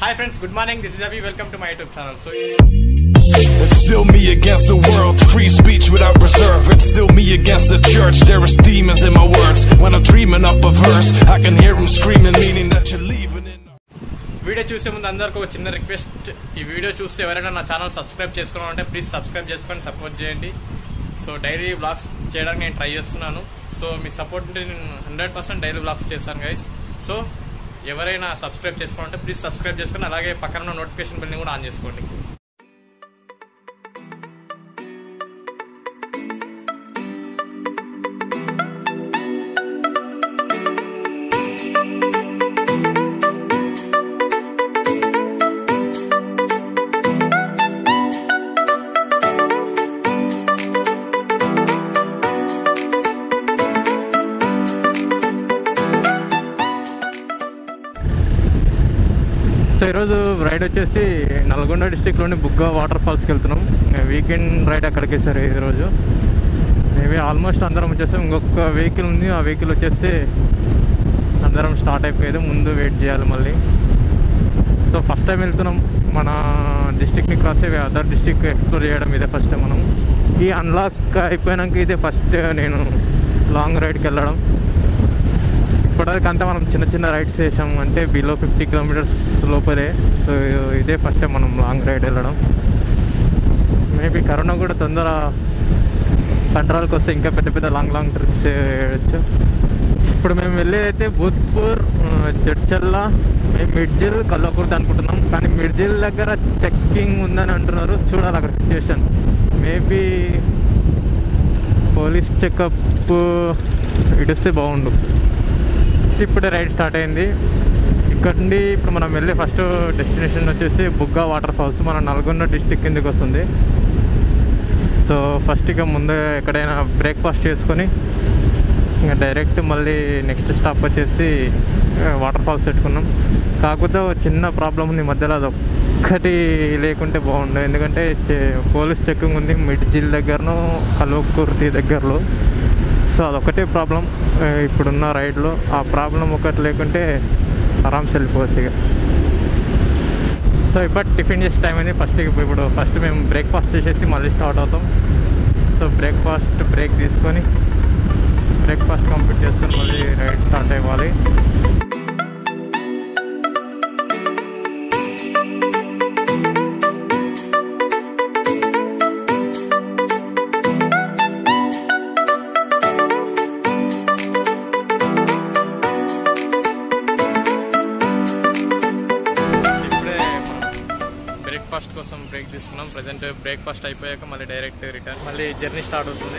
Hi friends good morning this is Abhi welcome to my YouTube channel so It's still me against the world, free speech without reserve. It's still me against the church. There is demons in my words. When I'm dreaming up a verse, I can hear them screaming, meaning that you're leaving it. Video చూసే ముందు అందరికీ ఒక చిన్న request ఈ video చూస్తే ఎవరైనా నా channel subscribe చేసుకోవాలంటే ప్లీజ్ సబ్స్క్రైబ్ చేసుకొని సపోర్ట్ చేయండి సో డైలీ బ్లాగ్స్ చేయడానికి నేను ట్రై చేస్తున్నాను సో మీ సపోర్ట్ ఉంటే నేను హండ్రెడ్ పర్సెంట్ డైలీ బ్లాగ్స్ చేస్తాను గైస్ సో ఎవరైనా సబ్స్క్రైబ్ చేసుకోవాలంటే ప్లీజ్ సబ్స్క్రైబ్ చేసుకొని అలాగే పక్కన ఉన్న నోటిఫికేషన్ బిల్ని కూడా ఆన్ చేసుకోండి సో ఈరోజు రైడ్ వచ్చేసి నల్గొండ డిస్టిక్లోని బుగ్గ వాటర్ ఫాల్స్కి వెళ్తున్నాం వీకెండ్ రైడ్ అక్కడికి సార్ ఈరోజు మేబీ ఆల్మోస్ట్ అందరం వచ్చేసి ఇంకొక వెహికల్ ఉంది ఆ వెహికల్ వచ్చేసి అందరం స్టార్ట్ అయిపోయేది ముందు వెయిట్ చేయాలి మళ్ళీ సో ఫస్ట్ టైం వెళ్తున్నాం మన డిస్టిక్ని క్రాస్ అయ్యి అదర్ డిస్టిక్ ఎక్స్ప్లోర్ చేయడం ఇదే ఫస్ట్ టైం మనం ఈ అన్లాక్ అయిపోయాక ఇదే ఫస్ట్ నేను లాంగ్ రైడ్కి వెళ్ళడం ఇప్పటివరకు అంతా మనం చిన్న చిన్న రైడ్స్ చేసాం అంటే బిలో ఫిఫ్టీ కిలోమీటర్స్ లోపలే సో ఇదే ఫస్ట్ టైం మనం లాంగ్ రైడ్ వెళ్ళడం మేబీ కరోనా కూడా తొందర కంట్రోల్కి వస్తే ఇంకా పెద్ద పెద్ద లాంగ్ లాంగ్ ట్రిప్స్ వేయచ్చు ఇప్పుడు మేము వెళ్ళేదైతే భూత్పూర్ ఆ, జడ్చల్ల మేము మిడ్జిల్ కల్లకుర్తి అనుకుంటున్నాం కానీ మిడ్జిల్ దగ్గర చెక్కింగ్ ఉందని అంటున్నారు చూడాలి అక్కడ సిచ్యువేషన్ మేబీ పోలీస్ చెకప్ ఇడిస్తే బాగుండు ఇప్పుడే రైడ్ స్టార్ట్ అయింది ఇక్కడ నుండి ఇప్పుడు మనం వెళ్ళే ఫస్ట్ డెస్టినేషన్ వచ్చేసి బుగ్గా వాటర్ ఫాల్స్ మన నల్గొండ డిస్టిక్ కిందకి వస్తుంది సో ఫస్ట్ ఇక ముందే ఎక్కడైనా బ్రేక్ఫాస్ట్ చేసుకొని ఇంకా డైరెక్ట్ మళ్ళీ నెక్స్ట్ స్టాప్ వచ్చేసి వాటర్ ఫాల్స్ పెట్టుకున్నాం కాకపోతే ఒక చిన్న ప్రాబ్లం ఉంది మధ్యలో అది ఒక్కటి లేకుంటే బాగుండు ఎందుకంటే చె- పోలీస్ చెక్కింగ్ ఉంది మిడ్జిల్ దగ్గరను కల్వకుర్తి దగ్గరలో సో అదొకటే ప్రాబ్లం ఆ, ఇప్పుడున్న రైడ్లో ఆ ప్రాబ్లం ఒకటి లేకుంటే ఆరామ్స్ వెళ్ళిపోవచ్చు ఇక సో ఇప్పుడు టిఫిన్ చేసే టైం అయింది ఫస్ట్ ఇప్పుడు ఫస్ట్ మేము బ్రేక్ఫాస్ట్ చేసేసి మళ్ళీ స్టార్ట్ అవుతాం సో బ్రేక్ఫాస్ట్ బ్రేక్ తీసుకొని బ్రేక్ఫాస్ట్ కంప్లీట్ చేసుకొని మళ్ళీ రైడ్ స్టార్ట్ అవ్వాలి ఇప్పుడే బ్రేక్ఫాస్ట్ కోసం బ్రేక్ తీసుకున్నాం ప్రజెంట్ బ్రేక్ఫాస్ట్ అయిపోయాక మళ్ళీ డైరెక్ట్ రిటర్న్ మళ్ళీ జర్నీ స్టార్ట్ అవుతుంది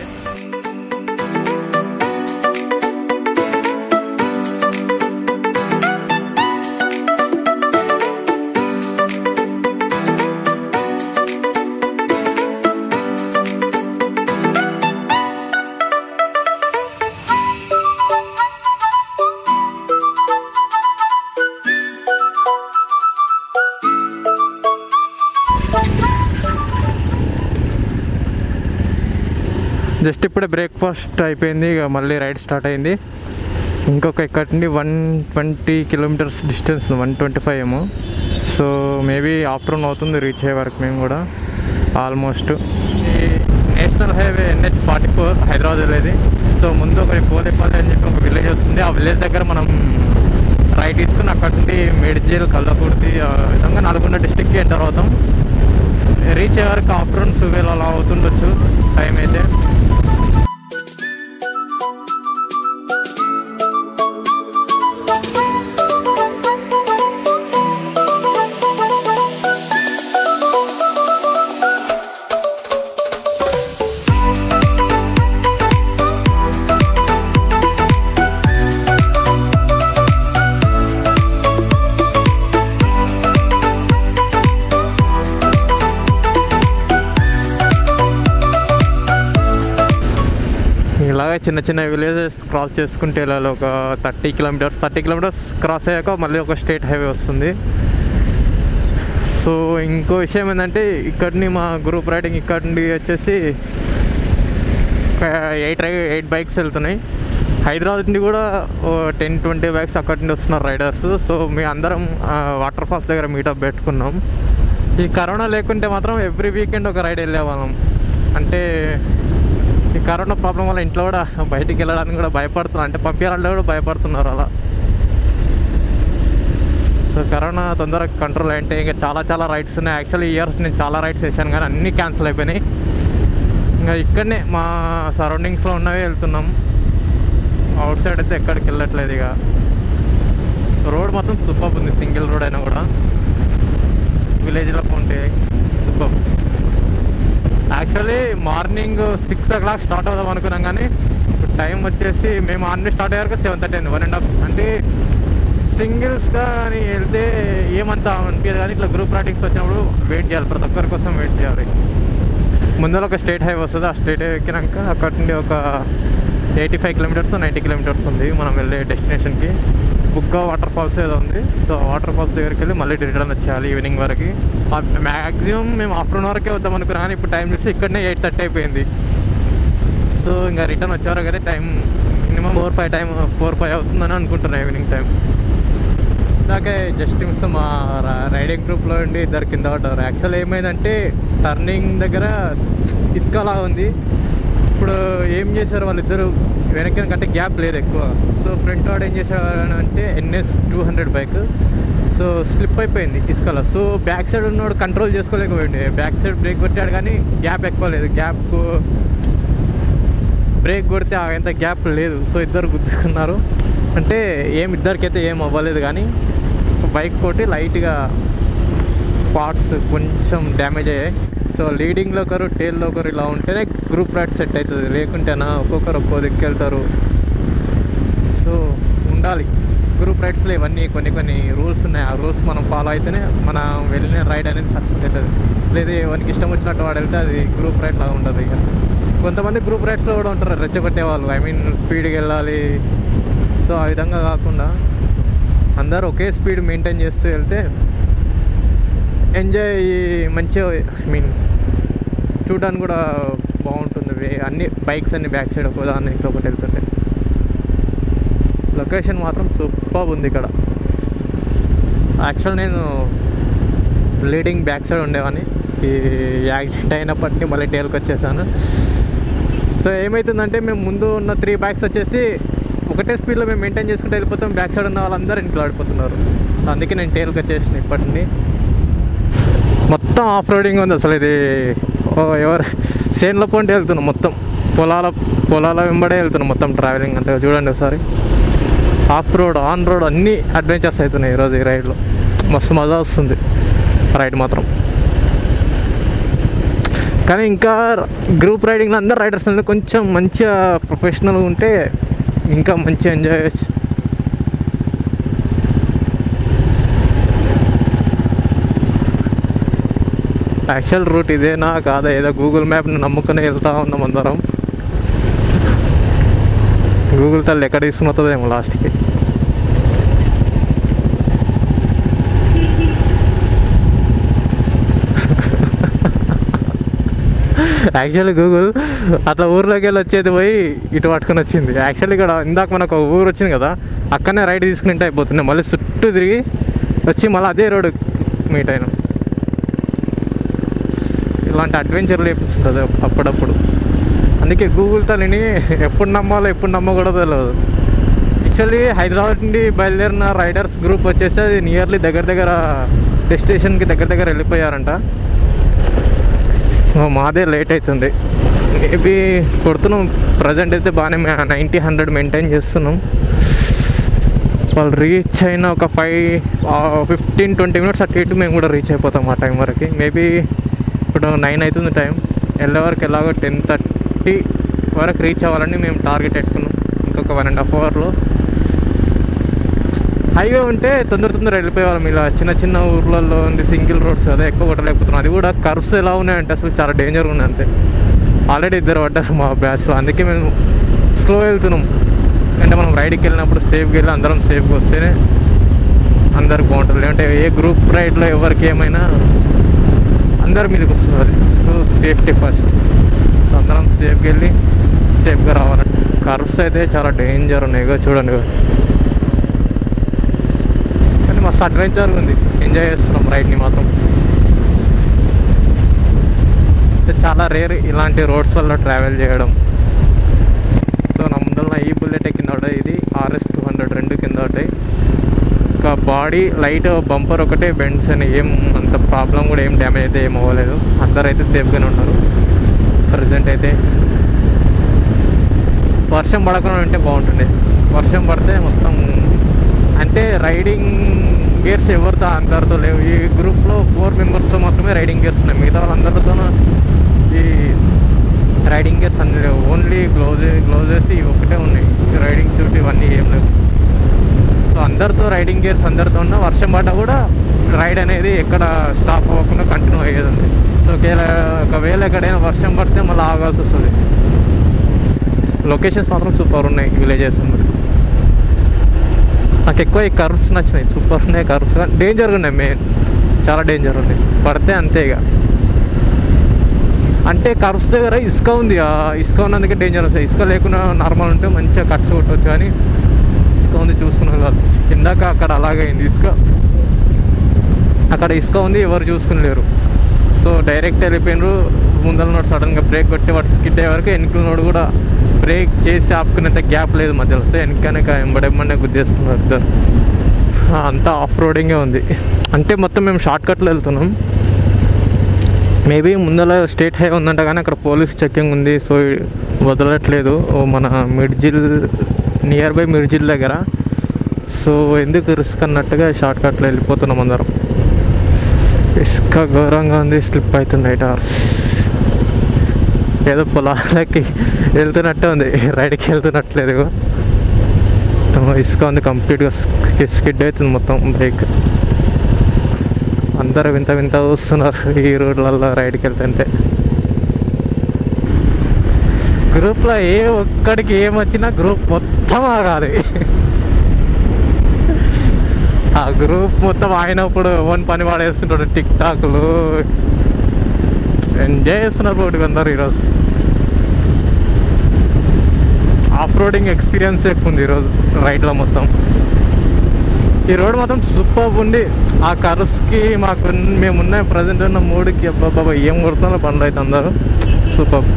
జస్ట్ ఇప్పుడే బ్రేక్ఫాస్ట్ అయిపోయింది ఇక మళ్ళీ రైడ్ స్టార్ట్ అయింది ఇంకొక ఇక్కడి నుండి one twenty kilometres distance one twenty five ఏమో సో మేబీ ఆఫ్టర్నూన్ అవుతుంది రీచ్ అయ్యే వరకు మేము కూడా ఆల్మోస్ట్ ఈ national highway NH forty four Hyderabad వెళ్ళేది సో ముందు ఒక పోలేపల్లి అని చెప్పి ఒక విలేజ్ వస్తుంది ఆ విలేజ్ దగ్గర మనం రైట్ తీసుకుని అక్కడ నుండి మేడ్జీల్ కల్లకుర్తి ఆ విధంగా నల్గొండ డిస్టిక్కి ఎంటర్ అవుతాం రీచ్ అయ్యే వరకు ఆఫ్టర్నూన్ ట్వెల్వ్ అలా అవుతుండొచ్చు టైం అయితే ఇలాగే చిన్న చిన్న విలేజెస్ క్రాస్ చేసుకుంటే వెళ్ళాలి ఒక thirty kilometres thirty kilometres cross అయ్యాక మళ్ళీ ఒక స్టేట్ హైవే వస్తుంది సో ఇంకో విషయం ఏంటంటే ఇక్కడిని మా గ్రూప్ రైడింగ్ ఇక్కడ నుండి వచ్చేసి ఒక ఎయిట్ రై ఎయిట్ బైక్స్ వెళ్తున్నాయి హైదరాబాద్ నుండి కూడా టెన్ ట్వంటీ బ్యాగ్స్ అక్కడి నుండి వస్తున్నారు రైడర్స్ సో మీ అందరం వాటర్ ఫాల్స్ దగ్గర మీటప్ పెట్టుకున్నాం ఈ కరోనా లేకుంటే మాత్రం ఎవ్రీ వీకెండ్ ఒక రైడ్ వెళ్ళేవాళ్ళం అంటే ఈ కరోనా ప్రాబ్లం వల్ల ఇంట్లో కూడా బయటికి వెళ్ళడానికి కూడా భయపడుతున్నారు అంటే పంపించాలంటే కూడా భయపడుతున్నారు అలా సో కరోనా తొందరగా కంట్రోల్ అంటే ఇంకా చాలా చాలా రైడ్స్ ఉన్నాయి యాక్చువల్లీ ఇయర్స్ నేను చాలా రైడ్స్ వేసాను కానీ అన్నీ క్యాన్సిల్ అయిపోయినాయి ఇంకా ఇక్కడనే మా సరౌండింగ్స్లో ఉన్నవే వెళ్తున్నాం అవుట్ సైడ్ అయితే ఎక్కడికి వెళ్ళట్లేదు ఇక రోడ్ మాత్రం సూపర్ ఉంది సింగిల్ రోడ్ అయినా కూడా విలేజ్లో ఉంటే super actually morning six o'clock start అవుదాం అనుకున్నాం కానీ టైం వచ్చేసి మేము ఆన్లీ స్టార్ట్ అయ్యాక సెవెన్ థర్టీ అయింది వన్ అండ్ హాఫ్ అంటే సింగిల్స్గా అని వెళ్తే ఏమంతా అనిపించదు కానీ ఇట్లా గ్రూప్ రైడింగ్స్ వచ్చినప్పుడు వెయిట్ చేయాలి ప్రతి ఒక్కరి కోసం వెయిట్ చేయాలి ముందర ఒక స్టేట్ హైవే వస్తుంది ఆ స్టేట్ హైవే ఎక్కినాక అక్కడి నుండి ఒక eighty five kilometres ninety kilometres ఉంది మనం వెళ్ళే డెస్టినేషన్కి బుక్గా వాటర్ ఫాల్స్ ఏదో ఉంది సో వాటర్ ఫాల్స్ దగ్గరికి వెళ్ళి మళ్ళీ రిటర్న్ వచ్చేయాలి ఈవినింగ్ వరకు మ్యాక్సిమం మేము ఆఫ్టర్నూన్ వరకే వద్దాం అనుకున్నాం కానీ ఇప్పుడు టైం చూసి ఇక్కడనే ఎయిట్ థర్టీ అయిపోయింది సో ఇంకా రిటర్న్ వచ్చేవరకు అయితే time minimum four five time four five అవుతుందని అనుకుంటున్నాను ఈవినింగ్ టైం ఇందాకే జస్ట్ మిస్ మా రా- రైడింగ్ గ్రూప్లో ఉండి ఇద్దరు కింద పడ్డారు యాక్చువల్ ఏమైందంటే టర్నింగ్ దగ్గర ఇసుకలా ఉంది ఇప్పుడు ఏం చేశారు వాళ్ళిద్దరు వెనక్కి అంటే గ్యాప్ లేదు ఎక్కువ సో ఫ్రంట్ వాడు ఏం చేశాడు అంటే NS two hundred bike so slip అయిపోయింది ఇసుకలో సో బ్యాక్ సైడ్ ఉన్నవాడు కంట్రోల్ చేసుకోలేకపోయింది బ్యాక్ సైడ్ బ్రేక్ కొట్టాడు కానీ గ్యాప్ ఎక్కువ లేదు గ్యాప్ బ్రేక్ కొడితే అంత గ్యాప్ లేదు సో ఇద్దరు గుద్దుకున్నారు అంటే ఏం ఇద్దరికైతే ఏం అవ్వలేదు కానీ బైక్ కొట్టి లైట్గా పార్ట్స్ కొంచెం డ్యామేజ్ అయ్యాయి సో లీడింగ్లో ఒకరు టేల్లో ఒకరు ఇలా ఉంటేనే గ్రూప్ రైడ్ సెట్ అవుతుంది లేకుంటేనా ఒక్కొక్కరు ఒక్కో దిక్కు వెళ్తారు సో ఉండాలి గ్రూప్ రైడ్స్లో ఇవన్నీ కొన్ని కొన్ని రూల్స్ ఉన్నాయి ఆ రూల్స్ మనం ఫాలో అయితేనే మనం వెళ్ళిన రైడ్ అనేది సక్సెస్ అవుతుంది లేదా ఎవరికి ఇష్టం వచ్చినట్టు వాడు వెళ్తే అది గ్రూప్ రైడ్ లాగా ఉంటుంది ఇక కొంతమంది గ్రూప్ రైడ్స్లో కూడా ఉంటారు రెచ్చగొట్టే వాళ్ళు ఐ మీన్ స్పీడ్కి వెళ్ళాలి సో ఆ విధంగా కాకుండా అందరూ ఒకే స్పీడ్ మెయింటైన్ చేస్తూ వెళ్తే ఎంజాయ్ మంచిగా ఐ మీన్ చూడడానికి కూడా బాగుంటుంది వే- అన్ని బైక్స్ అన్ని బ్యాక్ సైడ్ ఒక దాన్ని ఇంకొకటి వెళ్తుంటే లొకేషన్ మాత్రం సూపర్ ఉంది ఇక్కడ యాక్చువల్ నేను లీడింగ్ బ్యాక్ సైడ్ ఉండేవాడిని ఈ యాక్సిడెంట్ అయినప్పటికీ మళ్ళీ టేల్కి వచ్చేసాను సో ఏమవుతుందంటే మేము ముందు ఉన్న త్రీ బ్యాగ్స్ వచ్చేసి ఒకటే స్పీడ్లో మేము మెయింటైన్ చేసుకుంటూ వెళ్ళిపోతాం బ్యాక్ సైడ్ ఉన్న వాళ్ళందరూ ఇంట్లో ఆడిపోతున్నారు సో అందుకే నేను టేల్కి వచ్చేసిన ఇప్పటి నుండి మొత్తం ఆఫ్ రోడింగ్ ఉంది అసలు ఇది ఓ ఎవరు సేన్ల పొంటి వెళ్తున్నాం మొత్తం పొలాల పొలాల వెంబడే వెళ్తున్నాం మొత్తం ట్రావెలింగ్ అంతే చూడండి ఒకసారి ఆఫ్ రోడ్ ఆన్ రోడ్ అన్నీ అడ్వెంచర్స్ అవుతున్నాయి ఈరోజు ఈ రైడ్లో మస్తు మజా వస్తుంది రైడ్ మాత్రం కానీ ఇంకా గ్రూప్ రైడింగ్లో అందరు రైడర్స్ అనేది కొంచెం మంచిగా ప్రొఫెషనల్గా ఉంటే ఇంకా మంచిగా ఎంజాయ్ చేయొచ్చు యాక్చువల్ రూట్ ఇదేనా కాదా ఏదో గూగుల్ మ్యాప్ని నమ్ముకొని వెళ్తా ఉన్నాం అందరం గూగుల్ తల్లి ఎక్కడ తీసుకుని వస్తుందేమో లాస్ట్కి యాక్చువల్లీ గూగుల్ అట్లా ఊర్లోకి వెళ్ళి వచ్చేది పోయి ఇటు పట్టుకొని వచ్చింది యాక్చువల్లీ ఇక్కడ ఇందాక మనకు ఒక ఊరు వచ్చింది కదా అక్కడనే రైట్ తీసుకుని అయిపోతుంది మళ్ళీ చుట్టూ తిరిగి వచ్చి మళ్ళీ అదే రోడ్ మీట్ అయినాం ఇలాంటి అడ్వెంచర్లు చేపిస్తుంటుంది అప్పుడప్పుడు అందుకే గూగుల్ తల్లిని ఎప్పుడు నమ్మాలో ఎప్పుడు నమ్మకూడదో తెలియదు యాక్చువల్లీ హైదరాబాద్ నుండి బయలుదేరిన రైడర్స్ గ్రూప్ వచ్చేసి అది నియర్లీ దగ్గర దగ్గర డెస్టినేషన్కి దగ్గర దగ్గర వెళ్ళిపోయారంట ఓ, మాదే లేట్ అవుతుంది మేబీ కొడుతున్నాం ప్రజెంట్ అయితే బాగానే నైంటీ హండ్రెడ్ మెయింటైన్ చేస్తున్నాం వాళ్ళు రీచ్ అయిన ఒక ఫైవ్ ఫిఫ్టీన్ ట్వంటీ మినిట్స్ అటు ఇటు మేము కూడా రీచ్ అయిపోతాం ఆ టైం వరకు మేబీ ఇప్పుడు నైన్ అవుతుంది టైం వెళ్ళే వరకు ఎలాగో టెన్ థర్టీ వరకు రీచ్ అవ్వాలని మేము టార్గెట్ పెట్టుకున్నాం ఇంకొక వన్ అండ్ హాఫ్ అవర్లో హైవే ఉంటే తొందర తొందర వెళ్ళిపోయేవాళ్ళం ఇలా చిన్న చిన్న ఊర్లలో ఉంది సింగిల్ రోడ్స్ కదా ఎక్కువ కొట్టలేకపోతున్నాం అది కూడా కర్వ్స్ ఎలా ఉన్నాయంటే అసలు చాలా డేంజర్ ఉన్నాయి అంతే ఆల్రెడీ ఇద్దరు పడ్డారు మా బ్యాచ్లో అందుకే మేము స్లో వెళ్తున్నాం అంటే మనం రైడ్కి వెళ్ళినప్పుడు సేఫ్గా వెళ్ళి అందరం సేఫ్గా వస్తేనే అందరికి బాగుంటుంది లేదంటే ఏ గ్రూప్ రైడ్లో ఎవరికి ఏమైనా అందరి మీదకి వస్తుంది అది సో సేఫ్టీ ఫస్ట్ సో అందరం సేఫ్గా వెళ్ళి సేఫ్గా రావాలి కర్వ్స్ అయితే చాలా డేంజర్ ఉన్నాయి ఇగో చూడండి ఇగో. కానీ మస్తు అడ్వెంచర్ ఉంది ఎంజాయ్ చేస్తున్నాం రైడ్ని మాత్రం అంటే చాలా రేర్ ఇలాంటి రోడ్స్ వల్ల ట్రావెల్ చేయడం సో నా ముందర ఈ బుల్లెట్ కింద ఉంటాయి ఇది ఆర్ఎస్ టూ హండ్రెడ్ రెండు కింద ఉంటాయి ఇంకా బాడీ లైట్ బంపర్ ఒకటే బెండ్స్ అని ఏం అంత ప్రాబ్లం కూడా ఏం డ్యామేజ్ అయితే ఏం అవ్వలేదు అందరూ అయితే సేఫ్గానే ఉన్నారు ప్రజెంట్ అయితే వర్షం పడకుండా ఉంటే బాగుంటుండే వర్షం పడితే మొత్తం అంటే రైడింగ్ గేర్స్ ఎవరితో అందరితో లేవు ఈ గ్రూప్లో ఫోర్ మెంబర్స్తో మాత్రమే రైడింగ్ గేర్స్ ఉన్నాయి మిగతా వాళ్ళందరితో ఈ రైడింగ్ గేర్స్ అన్ని లేవు ఓన్లీ గ్లోజ్ గ్లోజెస్ ఇవి ఒకటే ఉన్నాయి రైడింగ్ సూట్ ఇవన్నీ ఏం లేవు సో అందరితో రైడింగ్ గేర్స్ అందరితో ఉన్న వర్షం పడ్డా కూడా రైడ్ అనేది ఎక్కడ స్టాప్ అవ్వకుండా కంటిన్యూ అయ్యేది ఉంది సో ఒకవేళ ఒకవేళ ఎక్కడైనా వర్షం పడితే మళ్ళీ ఆగాల్సి వస్తుంది లొకేషన్స్ మాత్రం సూపర్ ఉన్నాయి విలేజెస్ మరి నాకు ఎక్కువ ఈ కర్వ్స్ నచ్చినాయి సూపర్ ఉన్నాయి కర్వ్స్ డేంజర్గా ఉన్నాయి మెయిన్ చాలా డేంజర్ ఉన్నాయి పడితే అంతే ఇక అంటే కర్వ్స్ దగ్గర ఇసుక ఉంది ఆ ఇసుక ఉన్నందుకే డేంజర్ వస్తాయి ఇసుక లేకుండా నార్మల్ ఉంటే మంచిగా కట్స్ కొట్టవచ్చు కానీ ఇసుక ఉంది చూసుకునే కాదు ఇందాక అక్కడ అలాగే అయింది ఇసుక అక్కడ ఇసుక ఉంది ఎవరు చూసుకుని సో డైరెక్ట్ వెళ్ళిపోయినారు ముందర నోడు సడన్గా బ్రేక్ కొట్టి వాడు స్కిడ్ అయ్యే వరకు వెనుకల నోడు కూడా బ్రేక్ చేసి ఆపుకునేంత గ్యాప్ లేదు మధ్యలో సో వెనకనక ఎంబడెమ్మడే గుద్దేసుకున్నారు ఇద్దరు ఆ, అంతా ఆఫ్ రోడింగే ఉంది అంటే మొత్తం మేము షార్ట్ కట్లో వెళ్తున్నాం మేబీ ముందర స్టేట్ హై ఉందంట కానీ అక్కడ పోలీస్ చెకింగ్ ఉంది సో వదలట్లేదు ఓ మన మిడ్జిల్ నియర్ బై మిర్జిల్ దగ్గర సో ఎందుకు రిస్క్ అన్నట్టుగా షార్ట్ కట్లో వెళ్ళిపోతున్నాం అందరం ఇసుక ఘోరంగా ఉంది స్లిప్ అవుతుంది ఎయిట్ అవర్స్ ఏదో పొలాలకి వెళ్తున్నట్టే ఉంది రైడ్కి వెళ్తున్నట్లేదు మొత్తం ఇసుక ఉంది కంప్లీట్గా స్కిడ్ అవుతుంది మొత్తం బ్రేక్ అందరూ వింత వింత చూస్తున్నారు ఈ రోడ్లలో రైడ్కి వెళ్తుంటే గ్రూప్లో ఏ ఒక్కడికి ఏం వచ్చినా గ్రూప్ మొత్తం ఆగాలి ఆ గ్రూప్ మొత్తం ఆగినప్పుడు ఓన్ పని వాడేస్తుంటాడు టిక్ టాక్లు ఎంజాయ్ చేస్తున్నారు ఒకటి అందరు ఈరోజు ఆఫ్ రోడింగ్ ఎక్స్పీరియన్స్ ఎక్కువ ఉంది ఈరోజు రైడ్లో మొత్తం ఈ రోడ్ మొత్తం సూపర్ ఉంది ఆ కర్స్కి మాకు మేమున్న ప్రజెంట్ ఉన్న మూడుకి అబ్బాబా ఏం కొడుతున్నారు బండ్లు అయితే అందరూ సూపర్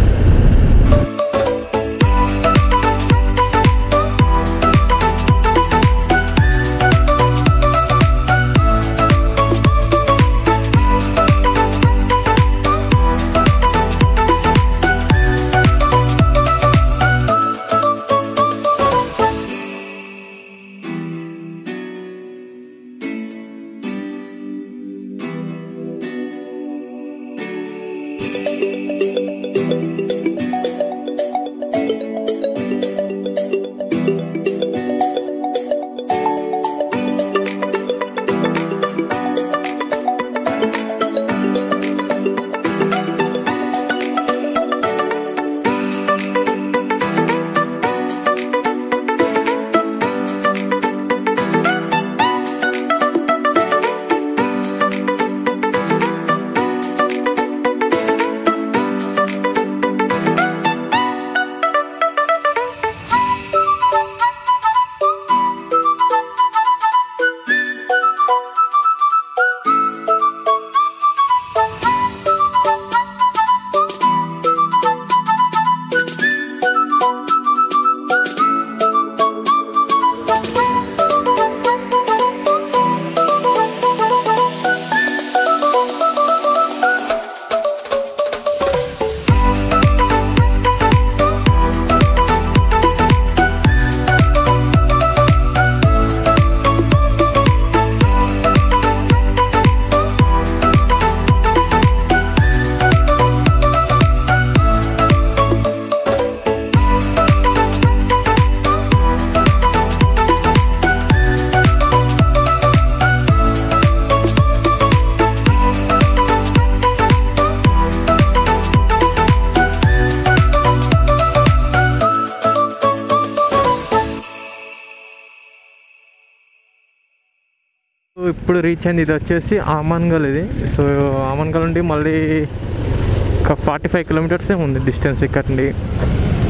ఇప్పుడు రీచ్ అయింది ఇది వచ్చేసి ఆమన్గల్ ఇది సో ఆమన్గల్ నుండి మళ్ళీ ఒక ఫార్టీ ఫైవ్ కిలోమీటర్సే ఉంది డిస్టెన్స్ ఇక్కడ నుండి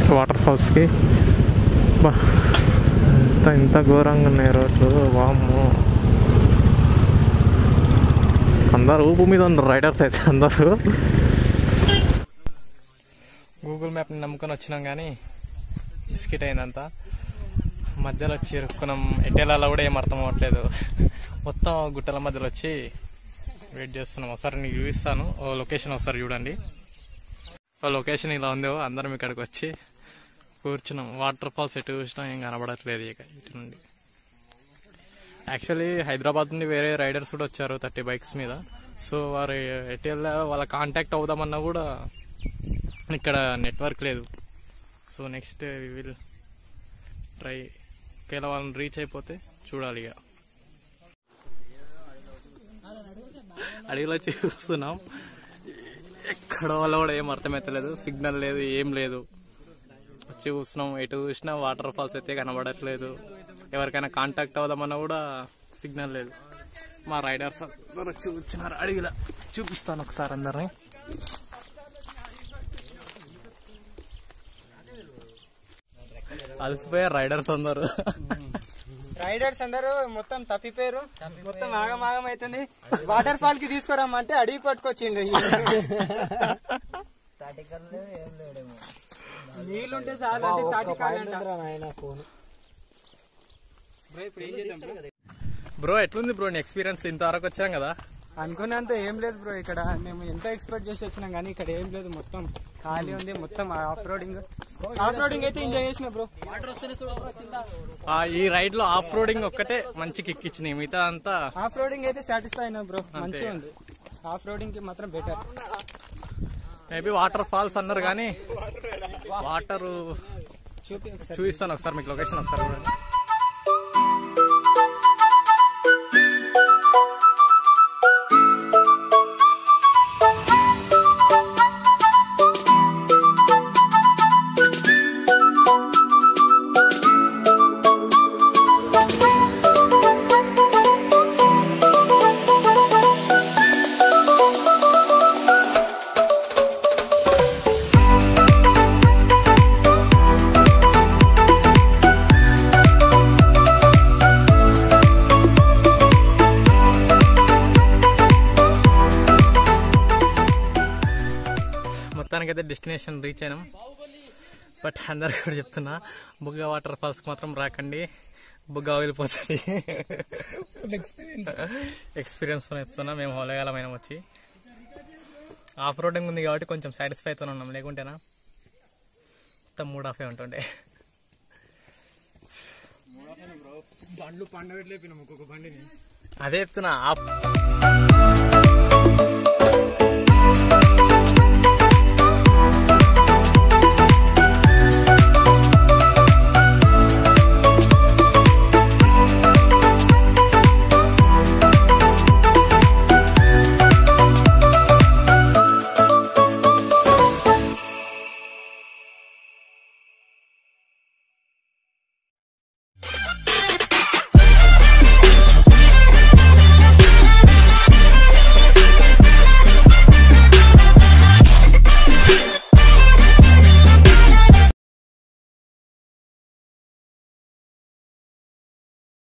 వాటర్ ఫాల్స్కి బా ఇంత ఇంత ఘోరంగా ఉన్నాయి రోడ్లు వామ్మో అందరు ఊపు మీద ఉన్నారు రైడర్స్ అయితే అందరూ గూగుల్ మ్యాప్ని నమ్ముకొని వచ్చినాం కానీ బిస్కెట్ అయిందంతా మధ్యలో వచ్చి ఇరుక్కున్నాం ఎటేలాలో కూడా ఏం అర్థం అవ్వట్లేదు మొత్తం గుట్టల మధ్యలో వచ్చి వెయిట్ చేస్తున్నాం ఒకసారి నీకు చూపిస్తాను ఓ లొకేషన్ ఒకసారి చూడండి ఓ లొకేషన్ ఇలా ఉందో అందరం ఇక్కడికి వచ్చి కూర్చున్నాం వాటర్ ఫాల్స్ ఎటు చూసినా ఏం కనబడట్లేదు ఇక ఇటు నుండి యాక్చువల్లీ హైదరాబాద్ నుండి వేరే రైడర్స్ కూడా వచ్చారు థర్టీ బైక్స్ మీద సో వారు ఎటు వెళ్ళా వాళ్ళ కాంటాక్ట్ అవుదామన్నా కూడా ఇక్కడ నెట్వర్క్ లేదు సో నెక్స్ట్ విల్ ట్రై ఒకవేళ వాళ్ళని రీచ్ అయిపోతే చూడాలి ఇక అడవిలో చూస్తున్నాం ఎక్కడ వల్ల కూడా ఏం అర్థమవుతలేదు సిగ్నల్ లేదు ఏం లేదు వచ్చి చూస్తున్నాం ఎటు చూసినా వాటర్ ఫాల్స్ అయితే కనబడట్లేదు ఎవరికైనా కాంటాక్ట్ అవుదామన్నా కూడా సిగ్నల్ లేదు మా రైడర్స్ అందరూ వచ్చి కూర్చున్నారు అడవిలో చూపిస్తాను ఒకసారి అందరిని అలసిపోయారు రైడర్స్ అందరూ రైడర్స్ అందరూ మొత్తం తప్పిపోయారు మొత్తం ఆగమాగం అవుతుంది వాటర్ ఫాల్ కి తీసుకురమ్మంటే అడిగి పట్టుకొచ్చిండు నీళ్ళుంటే చాలు అంటే తాటికాలంట. బ్రో, ఇప్పుడు ఏం చేద్దాం బ్రో? బ్రో ఎట్లుంది బ్రో నీ ఎక్స్పీరియన్స్ ఇంతవరకు వచ్చాం కదా అనుకున్నంత ఏం లేదు బ్రో ఇక్కడ మేము ఎంతో ఎక్స్పెక్ట్ చేసి వచ్చినాం కానీ ఇక్కడ ఏం లేదు మొత్తం ఖాళీ ఉంది మొత్తం ఆఫ్ రోడింగ్ ఆఫ్ రోడింగ్ అయితే ఎంజాయ్ చేసిన బ్రో ఆ, ఈ రైడ్ లో ఆఫ్ రోడింగ్ ఒక్కటే మంచి కిక్ ఇచ్చినాయి మిగతా అంతా ఆఫ్ రోడింగ్ అయితే సాటిస్ఫై అయినా బ్రో మంచిగా ఉంది ఆఫ్ రోడింగ్ కి మాత్రం బెటర్ మేబీ వాటర్ ఫాల్స్ అన్నారు కానీ వాటర్ చూపి ఒకసారి చూపిస్తాను ఒకసారి మీకు లొకేషన్ ఒకసారి చూడండి మొత్తానికైతే డెస్టినేషన్ రీచ్ అయినాం బట్ అందరికి కూడా చెప్తున్నా బుగ్గ వాటర్ ఫాల్స్కి మాత్రం రాకండి బుగ్గ వెళ్ళిపోతుంది ఎక్స్పీరియన్స్ ఎక్స్పీరియన్స్ చెప్తున్నా మేము హోలగాలమైన వచ్చి ఆఫ్ రోడింగ్ ఉంది కాబట్టి కొంచెం సాటిస్ఫై అవుతూనే ఉన్నాం లేకుంటేనా మొత్తం మూడ్ ఆఫే ఉంటుండే బండ్లు పండగట్లేపినాం ఒక్కొక్క బండిని అదే చెప్తున్నా ఆ